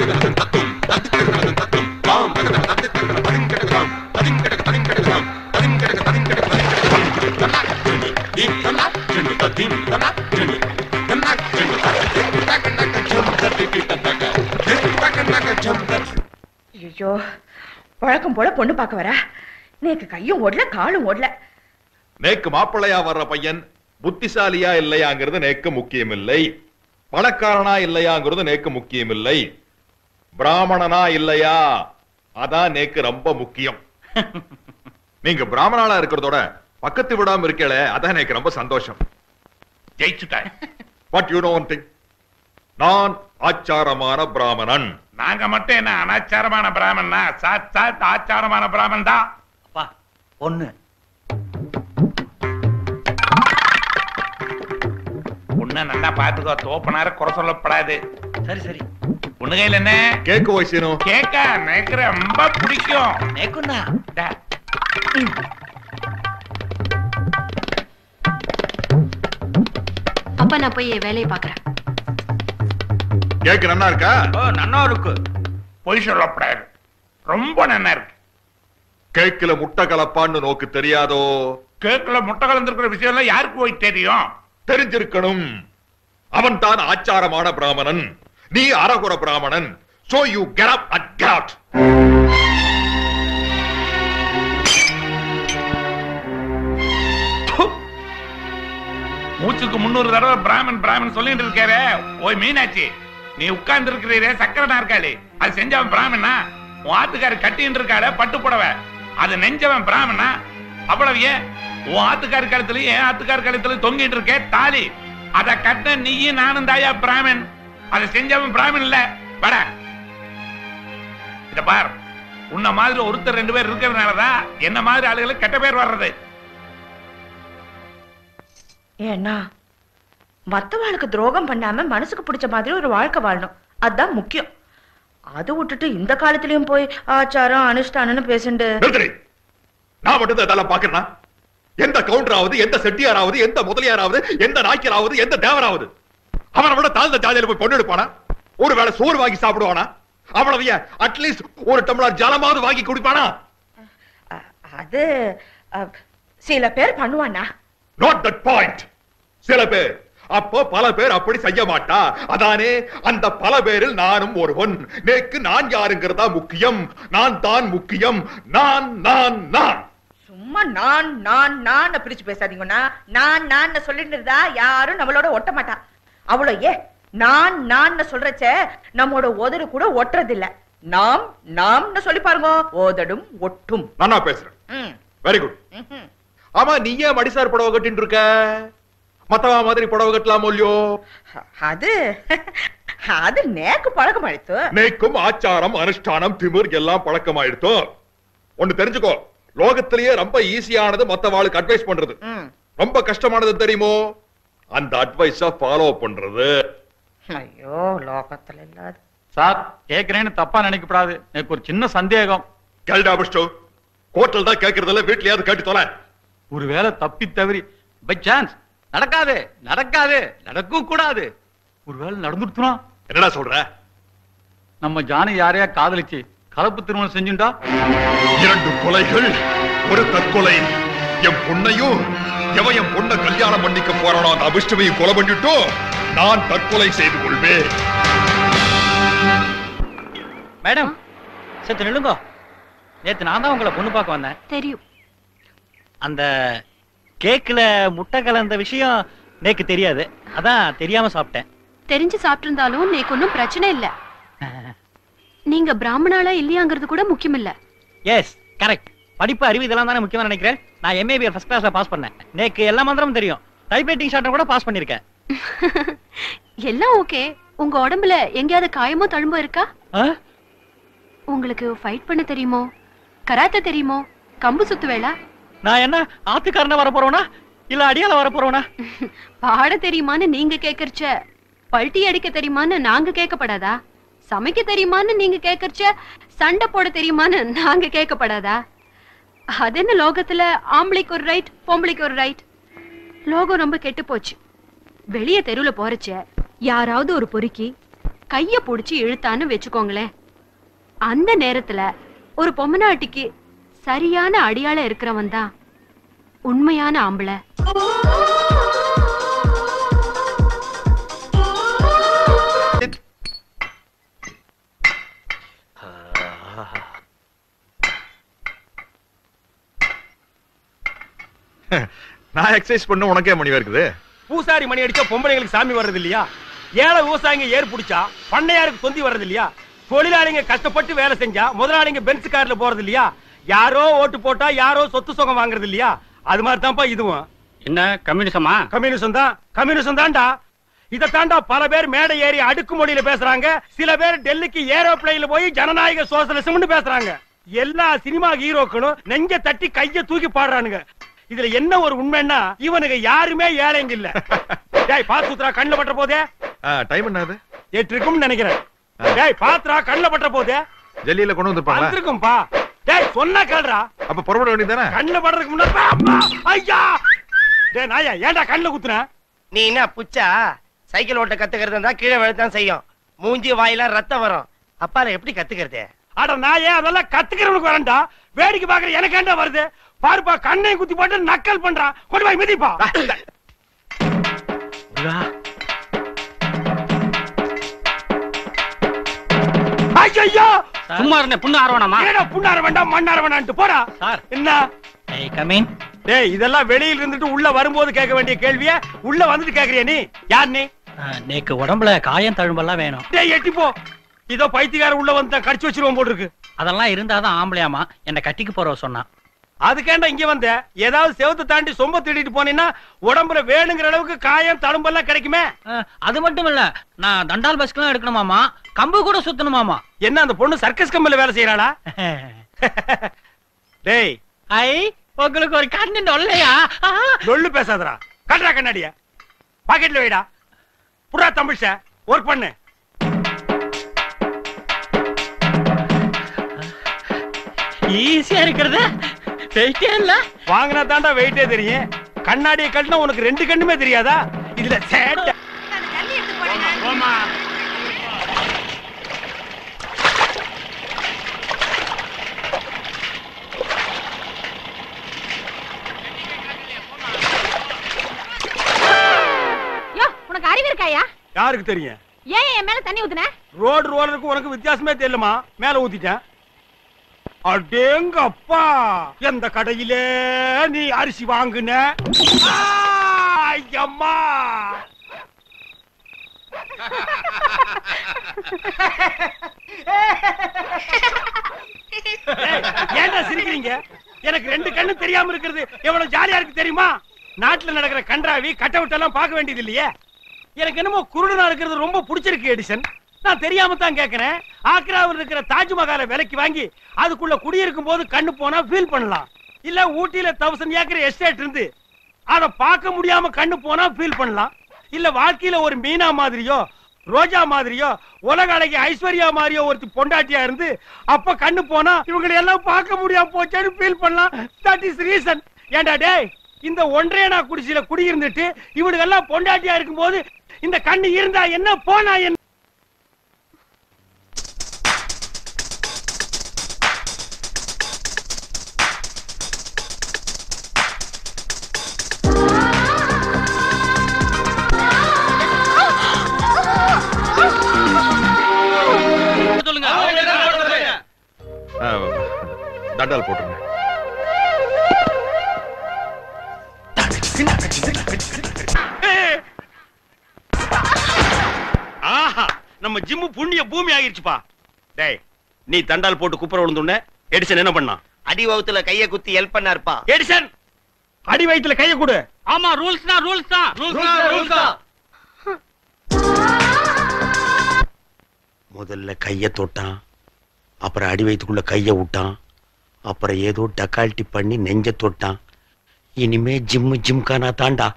ஐயோ வழக்கம் போல பொண்ணு பார்க்க வர நேக்கு கையும் ஓடல காலும் ஓடல நேக்கு மாப்பிள்ளையா வர்ற பையன் புத்திசாலியா இல்லையாங்கிறது நேக்கு முக்கியம் இல்லை பணக்காரனா இல்லையாங்கிறது நேக்கு முக்கியம் இல்லை பிராமணனா இல்லையா அதான் நேக்கு ரொம்ப முக்கியம் நீங்க பிராமணாலா இருக்கிறதோட பக்கத்து விடாம இருக்கல அதான் எனக்கு ரொம்ப சந்தோஷம் ஜெயிச்சுட்டாய் but you know one thing நான் ஆச்சாரமான பிராமணன் நாங்க மட்டும் என்ன அனாச்சாரமான பிராமணனா சாத் சாத் ஆச்சாரமான பிராமன் தான் அப்பா பொண்ணு உன்ன நல்லா பாத்துக்கோ தோப்பனார குறை சொல்லப்படாது சரி சரி உன்னு கையில என்ன கேக்கு வயசுனு கேக்க எனக்கு ரொம்ப பிடிக்கும் நேக்குண்ணா டா. அப்பா நான் போய் என் வேலையை பாக்குறேன் கேக்கு நல்லா இருக்கா ஓ நன்னா இருக்கு பொய் சொல்லப்படாது ரொம்ப நல்லா இருக்கு கேக்குல முட்டை கலப்பான்னு நோக்கு தெரியாதோ கேக்குல முட்டை கலந்துருக்கிற விஷயம் எல்லாம் யாருக்கு போய் தெரியும் தெரிஞ்சிருக்கணும் அவன் தான் ஆச்சாரமான பிராமணன் நீ அரகுர பிராமணன் so you get up and get out மூச்சுக்கு முன்னூறு தடவை பிராமன் பிராமன் சொல்லிட்டு இருக்காரு ஓய் மீனாட்சி நீ உட்கார்ந்து இருக்கிறீரே சக்கரை நாற்காலி அது செஞ்சவன் பிராமணா உன் ஆத்துக்காரி கட்டின்னு இருக்காளே பட்டு புடவை அது நெஞ்சவன் பிராமணா அவ்வளவு ஏன் உன் ஆத்துக்காரி கழுத்துலயும் என் ஆத்துக்காரி கழுத்துலயும் தொங்கிட்டு இருக்கே தாலி அத கட்ட நீயும் நானும் தாயா பிராமன் அதை செஞ்சவன் பிராமன் இல்ல வட இத பார் உன்ன மாதிரி ஒருத்தர் ரெண்டு பேர் இருக்கிறதுனாலதான் என்ன மாதிரி ஆளுகளுக்கு கெட்ட பேர் வர்றது ஏன்னா மத்தவாளுக்கு துரோகம் பண்ணாம மனசுக்கு பிடிச்ச மாதிரி ஒரு வாழ்க்கை வாழணும் அதான் முக்கியம் அது விட்டுட்டு இந்த காலத்திலயும் போய் ஆச்சாரம் அனுஷ்டானம்னு பேசிண்டு நிறுத்துறி நான் மட்டும் தான் இதெல்லாம் பாக்குறேனா எந்த கவுண்டராவது எந்த செட்டியாராவது எந்த முதலியாராவது எந்த நாய்க்கராவது எந்த தேவராவது அவனை விட தாழ்ந்த ஜாதியில போய் பொண்ணு எடுப்பானா ஒருவேளை சோறு வாங்கி சாப்பிடுவானா அவ்வளவு அட்லீஸ்ட் ஒரு டம்ளர் ஜலமாவது வாங்கி குடிப்பானா அ- அது அ, சில பேர் பண்ணுவானா நாட் தட் பாயிண்ட் சில பேர் அப்போ பல பேர் அப்படி செய்ய மாட்டா அதானே அந்த பல பேரில் நானும் ஒருவன் நேக்கு நான் யாருங்கிறதா முக்கியம் நான் தான் முக்கியம் நான் நான் நான் சும்மா நான் நான் நான் பிரிச்சு பேசாதீங்கன்னா நான் நான் சொல்லிட்டு இருந்தா யாரும் நம்மளோட ஒட்ட மாட்டா அவ்வளோ ஏ நான் நான் சொல்றச்ச நம்மோட உதடு கூட ஒட்டுறது இல்ல நாம் நாம்னு சொல்லி பாருங்க ஓதடும் ஒட்டும் நானா பேசுறேன் ம், வெரி குட் ம்ஹும். ஆமா நீ ஏன் மடிசார் புடவை கட்டின்னு இருக்க மத்தவா மாதிரி புடவை கட்டலாமோ இல்லையோ அது அது நேக்கு பழக்கம் அழித்து நேக்கும் ஆச்சாரம் அனுஷ்டானம் திமிர் எல்லாம் பழக்கமாயிடுத்தோ ஒண்ணு தெரிஞ்சுக்கோ லோகத்திலேயே ரொம்ப ஈஸியானது மத்தவாளுக்கு அட்வைஸ் பண்றது ம். ரொம்ப கஷ்டமானது தெரியுமோ அந்த அட்வைஸ ஃபாலோ பண்றது ஐயோ லோகத்துல இல்லாத சார் கேக்குறேன்னு தப்பா நினைக்கப்படாது எனக்கு ஒரு சின்ன சந்தேகம் கேள்டா பிஷ்டு கோர்ட்டில் தான் கேட்கறதில்ல வீட்லயாவது கேட்டு தொலை ஒருவேளை தப்பி தவறி பை சான்ஸ் நடக்காது நடக்காது நடக்கவும் கூடாது ஒருவேளை நடந்துட்டுனா என்னடா சொல்ற நம்ம ஜானி யாரையா காதலிச்சு கலப்பு திருமணம் செஞ்சுட்டா இரண்டு கொலைகள் ஒரு தற்கொலை என் பொண்ணையும் எவன் என் பொண்ணை கல்யாணம் பண்ணிக்க போறானோ அந்த அபிஷ்டமையும் கொலை பண்ணிட்டோ நான் தற்கொலை செய்து கொள்வேன் மேடம் சத்து நில்லுங்க நேத்து நான் தான் உங்களை பொண்ணு பார்க்க வந்தேன் தெரியும் அந்த கேக்குல முட்டை கலந்த விஷயம் நேக்கு தெரியாது அதான் தெரியாம சாப்பிட்டேன் தெரிஞ்சு சாப்பிட்டிருந்தாலும் நீக்கு ஒன்றும் பிரச்சனை இல்ல நீங்க பிராமணாலா இல்லையாங்கிறது கூட முக்கியம் இல்ல எஸ் கரெக்ட் படிப்பு அறிவு இதெல்லாம் தானே முக்கியமா நினைக்கிறேன் நான் எம்ஏபிஎல் ஃபர்ஸ்ட் கிளாஸ்ல பாஸ் பண்ணேன் நேக்கு எல்லா மந்திரமும் தெரியும் டைப்ரைட்டிங் ஷார்ட்டை கூட பாஸ் பண்ணிருக்கேன் எல்லாம் ஓகே உங்க உடம்புல எங்கேயாவது காயமோ தழும்போ இருக்கா ஆ? உங்களுக்கு ஃபைட் பண்ண தெரியுமோ கராத்தே தெரியுமோ கம்பு சுத்துவேளா நான் என்ன ஆத்துக்காரனா வர போறவனா இல்ல அடியால வர போறவனா பாட தெரியுமான்னு நீங்க கேக்குறச்ச பல்ட்டி அடிக்க தெரியுமான்னு நாங்க கேட்கப்படாதா சமைக்க தெரியுமான்னு நீங்க கேக்குறச்ச சண்டை போட தெரியுமான்னு நாங்க கேட்கப்படாதா அது என்ன லோகத்துல ஆம்பளைக்கு ஒரு ரைட் பொம்பளைக்கு ஒரு ரைட் லோகம் ரொம்ப கெட்டு போச்சு வெளிய தெருவுல போறச்ச யாராவது ஒரு பொறுக்கி கைய புடிச்சு இழுத்தான்னு வச்சுக்கோங்களேன் அந்த நேரத்துல ஒரு பொம்மநாட்டிக்கு சரியான அடியாள இருக்கிறவன் தான் உண்மையான ஆம்பளை நான் எக்ஸசைஸ் பண்ண உனக்கே மணி இருக்குது பூசாரி மணி அடிச்சா பொம்பளைங்களுக்கு சாமி வர்றது இல்லையா ஏழை விவசாயிங்க ஏர் பிடிச்சா பண்ணையாருக்கு தொந்தி வர்றது இல்லையா தொழிலாளிங்க கஷ்டப்பட்டு வேலை செஞ்சா முதலாளிங்க பென்ஸ் கார்ல போறது இல்லையா யாரோ ஓட்டு போட்டா யாரோ சொத்து சுகம் வாங்குறது இல்லையா அது மாதிரி தான்ப்பா இதுவும் என்ன கம்யூனிசமா கம்யூனிசம் தான் கம்யூனிசம் தான்டா இதை தாண்டா பல பேர் மேடை ஏறி அடுக்குமொழியில பேசுறாங்க சில பேர் டெல்லிக்கு ஏரோப்ளேன்ல போய் ஜனநாயக சோசலிசம்னு பேசுறாங்க எல்லா சினிமா ஹீரோக்களும் நெஞ்ச தட்டி கைய தூக்கி பாடுறானுங்க இதுல என்ன ஒரு உண்மைன்னா இவனுக்கு யாருமே ஏழைங்க இல்ல டேய் பாத்து ஊத்துறா கண்ணுல பட்ட போதே டைம் என்னது எட்டு இருக்கும்னு நினைக்கிறேன் டேய் பாத்துறா கண்ணுல பட்ட போதே ஜல்லியில கொண்டு வந்திருப்பாங்களா வந்திருக்கும்பா டேய் சொன்னா கேளுடா அப்ப புறப்பட வேண்டியதானே கண்ணுல படுறதுக்கு முன்னாடி பா, அப்பா, ஐயா டேய் நாயா ஏன்டா கண்ணுல குத்துன நீ என்ன புச்சா சைக்கிள் ஓட்ட கத்துக்கிறது இருந்தா கீழே விழத்தான் செய்யும் மூஞ்சி வாயில ரத்தம் வரும் அப்பால எப்படி கத்துக்கிறது அட நான் ஏன் அதெல்லாம் கத்துக்கிறவனுக்கு வரேன்டா வேடிக்கை பாக்குற எனக்கு ஏன்டா வருது பாருப்பா கண்ணையும் குத்தி போட்டு நக்கல் பண்றான் கொண்டு போய் மிதிப்பா ஐயோ சும்மா இருந்தேன் புண்ணு ஆர்வணமா ஏடா புண்ணார வேண்டாம் மண்ணார வேண்டாம்ட்டு போடா சார் என்ன ஏய் கமீன் டேய் இதெல்லாம் வெளியில இருந்துட்டு உள்ள வரும்போது கேட்க வேண்டிய கேள்விய உள்ள வந்துட்டு கேக்குறியா நீ யார் நீ நேக்கு உடம்புல காயம் தழும்பெல்லாம் வேணும் டேய் எட்டி போ இதோ பைத்தியக்கார உள்ள வந்து கடிச்சு வச்சிருவோம் போல இருக்கு அதெல்லாம் இருந்தாதான் ஆம்பளையாமா என்ன கட்டிக்கு போறவ சொன்னா அதுக்கேண்டா இங்க வந்த ஏதாவது செவத்தை தாண்டி சொம்ப திருடிட்டு போனீங்கன்னா உடம்புல வேணுங்கிற அளவுக்கு காயம் தழும்பெல்லாம் கிடைக்குமே அஹ், அது மட்டும் இல்ல நான் தண்டால் பஸ்க்கெல்லாம் எடுக்கணுமாமா கம்பு கூட சுத்தணுமாமா என்ன அந்த பொண்ணு சர்க்கஸ் கம்பெனில வேலை செய்யறாளா டேய் ஐ உங்களுக்கு ஒரு கண்ணு நொல்லையா லொள்ளு பேசாதடா கட்டுறா கண்ணாடிய பாக்கெட்ல வைடா புறா தமிழ்ச்ச ஒர்க் பண்ணு ஈஸியா இருக்கிறது வெயிட்டே இல்ல வாங்கினா தாண்டா வெயிட்டே தெரியும் கண்ணாடியை கட்டினா உனக்கு ரெண்டு கண்ணுமே தெரியாதா இதுல சேட்டை போமா யோ உனக்கு அறிவு இருக்காயா யாருக்கு தெரியும் ஏன் என் மேல தண்ணி ஊத்துன ரோடு ரோலருக்கு உனக்கு வித்தியாசமே தெரியலமா மேல ஊத்திட்டேன் அடேங்கப்பா எந்த கடையிலே நீ அரிசி வாங்குன ஆ, ஐயம்மா ஏய், ஏன்டா சிரிக்கிறீங்க எனக்கு ரெண்டு கண்ணு தெரியாம இருக்கிறது எவ்வளவு ஜாலியா இருக்கு தெரியுமா நாட்டுல நடக்கிற கன்றாவி கட்டவுட்டெல்லாம் பார்க்க வேண்டியது இல்லையே எனக்கு என்னமோ குருடனா இருக்கிறது ரொம்ப பிடிச்சிருக்கு எடிசன் நான் தெரியாம தான் கேக்குறேன் ஆக்ராவில் இருக்கிற தாஜ்மஹாலை விலைக்கு வாங்கி அதுக்குள்ள குடியிருக்கும் போது கண்ணு போனா ஃபீல் பண்ணலாம் இல்ல ஊட்டியில தௌசண்ட் ஏக்கர் எஸ்டேட் இருந்து அத பார்க்க முடியாம கண்ணு போனா ஃபீல் பண்ணலாம் இல்ல வாழ்க்கையில ஒரு மீனா மாதிரியோ ரோஜா மாதிரியோ உலக அழகி ஐஸ்வர்யா மாதிரியோ ஒருத்தி பொண்டாட்டியா இருந்து அப்ப கண்ணு போனா இவங்களை எல்லாம் பார்க்க முடியாம போச்சேன்னு ஃபீல் பண்ணலாம் தட் இஸ் ரீசன் ஏன்டா டேய் இந்த ஒன்றே நான் குடிசையில குடியிருந்துட்டு இவனுக்கு எல்லாம் பொண்டாட்டியா இருக்கும்போது இந்த கண்ணு இருந்தா என்ன போனா என்ன சொல்லுங்க தண்டால் போட்டுருங்க ஏய்! ஆஹா நம்ம ஜிம்மு புண்ணிய பூமி ஆகிருச்சுப்பா டேய் நீ தண்டால் போட்டு குப்புற விழுந்துன எடிசன் என்ன பண்ணான் அடி வகுத்துல கைய குத்தி ஹெல்ப் பண்ணாருப்பா எடிசன் அடி வயித்துல கைய கொடு ஆமா ரூல்ஸ் தான் ரூல்ஸ் தான் ரூல்ஸ் தான் முதல்ல கைய தொட்டான் அப்புறம் அடி வயித்துக்குள்ள கைய விட்டான் அப்புறம் ஏதோ டக்கால்ட்டி பண்ணி நெஞ்ச தொட்டான் இனிமே ஜிம்மு ஜிம்கானா தாண்டா